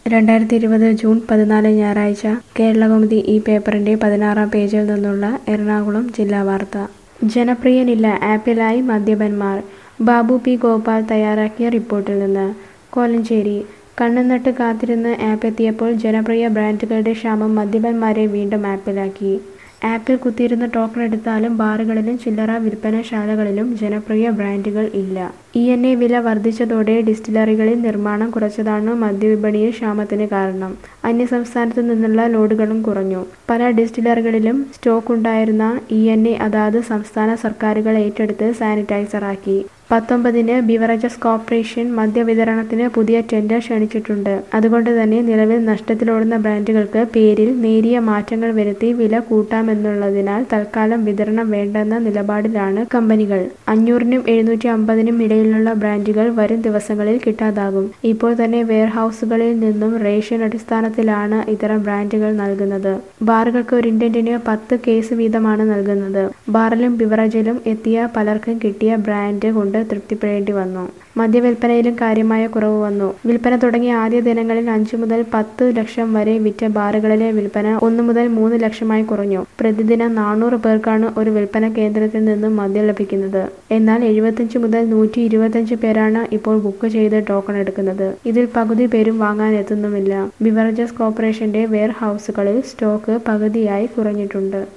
രണ്ടായിരത്തി ഇരുപത് ജൂൺ പതിനാല് ഞായറാഴ്ച കേരളകൗമുദി ഈ പേപ്പറിന്റെ പതിനാറാം പേജിൽ നിന്നുള്ള എറണാകുളം ജില്ലാ വാർത്ത ജനപ്രിയനില്ല ആപ്പിലായി മദ്യപന്മാർ ബാബു പി ഗോപാൽ തയ്യാറാക്കിയ റിപ്പോർട്ടിൽ നിന്ന് കോലഞ്ചേരി കണ്ണുനട്ട് കാത്തിരുന്ന് ആപ്പ് എത്തിയപ്പോൾ ജനപ്രിയ ബ്രാൻഡുകളുടെ ക്ഷാമം മദ്യപന്മാരെ വീണ്ടും ആപ്പിലാക്കി ആപ്പിൽ കുത്തിയിരുന്ന് ടോക്കൺ എടുത്താലും ബാറുകളിലും ചില്ലറ വിൽപ്പനശാലകളിലും ജനപ്രിയ ബ്രാൻഡുകൾ ഇല്ല ഇ എൻ എ വില വർദ്ധിച്ചതോടെ ഡിസ്റ്റിലറികളിൽ നിർമ്മാണം കുറച്ചതാണ് മദ്യവിപണിയിൽ ക്ഷാമത്തിന് കാരണം അന്യസംസ്ഥാനത്തു നിന്നുള്ള ലോഡുകളും കുറഞ്ഞു പല ഡിസ്റ്റിലറികളിലും സ്റ്റോക്ക് ഉണ്ടായിരുന്ന ഇ എൻ എ അതാത് സംസ്ഥാന സർക്കാരുകൾ ഏറ്റെടുത്ത് സാനിറ്റൈസറാക്കി പത്തൊമ്പതിന് ബിവറേജസ് കോർപ്പറേഷൻ മദ്യവിതരണത്തിന് പുതിയ ടെൻഡർ ക്ഷണിച്ചിട്ടുണ്ട് അതുകൊണ്ട് തന്നെ നിലവിൽ നഷ്ടത്തിലോടുന്ന ബ്രാൻഡുകൾക്ക് പേരിൽ നേരിയ മാറ്റങ്ങൾ വരുത്തി വില കൂട്ടാമെന്നുള്ളതിനാൽ തൽക്കാലം വിതരണം വേണ്ടെന്ന നിലപാടിലാണ് കമ്പനികൾ അഞ്ഞൂറിനും എഴുന്നൂറ്റി അമ്പതിനും ഇടയിലുള്ള ബ്രാൻഡുകൾ വരും ദിവസങ്ങളിൽ കിട്ടാതാകും ഇപ്പോൾ തന്നെ വെയർഹൌസുകളിൽ നിന്നും റേഷൻ അടിസ്ഥാനത്തിലാണ് ഇത്തരം ബ്രാൻഡുകൾ നൽകുന്നത് ബാറുകൾക്ക് ഒരു ഇൻഡന്റിന് പത്ത് കേസ് വീതമാണ് നൽകുന്നത് ബാറിലും ബിവറേജിലും എത്തിയ പലർക്കും കിട്ടിയ ബ്രാൻഡ് കൊണ്ട് തൃപ്തിപ്പെടേണ്ടി വന്നു മദ്യവിൽപ്പനയിലും കാര്യമായ കുറവ് വന്നു വിൽപ്പന തുടങ്ങിയ ആദ്യ ദിനങ്ങളിൽ അഞ്ചു മുതൽ പത്ത് ലക്ഷം വരെ വിറ്റ ബാറുകളിലെ വിൽപ്പന ഒന്ന് മുതൽ മൂന്ന് ലക്ഷമായി കുറഞ്ഞു പ്രതിദിനം നാനൂറ് പേർക്കാണ് ഒരു വിൽപ്പന കേന്ദ്രത്തിൽ നിന്നും മദ്യം ലഭിക്കുന്നത് എന്നാൽ എഴുപത്തഞ്ച് മുതൽ നൂറ്റി ഇരുപത്തഞ്ച് പേരാണ് ഇപ്പോൾ ബുക്ക് ചെയ്ത് ടോക്കൺ എടുക്കുന്നത് ഇതിൽ പകുതി പേരും വാങ്ങാൻ എത്തുന്നുമില്ല ബിവറേജസ് കോർപ്പറേഷന്റെ വെയർ ഹൗസുകളിൽ സ്റ്റോക്ക് പകുതിയായി കുറഞ്ഞിട്ടുണ്ട്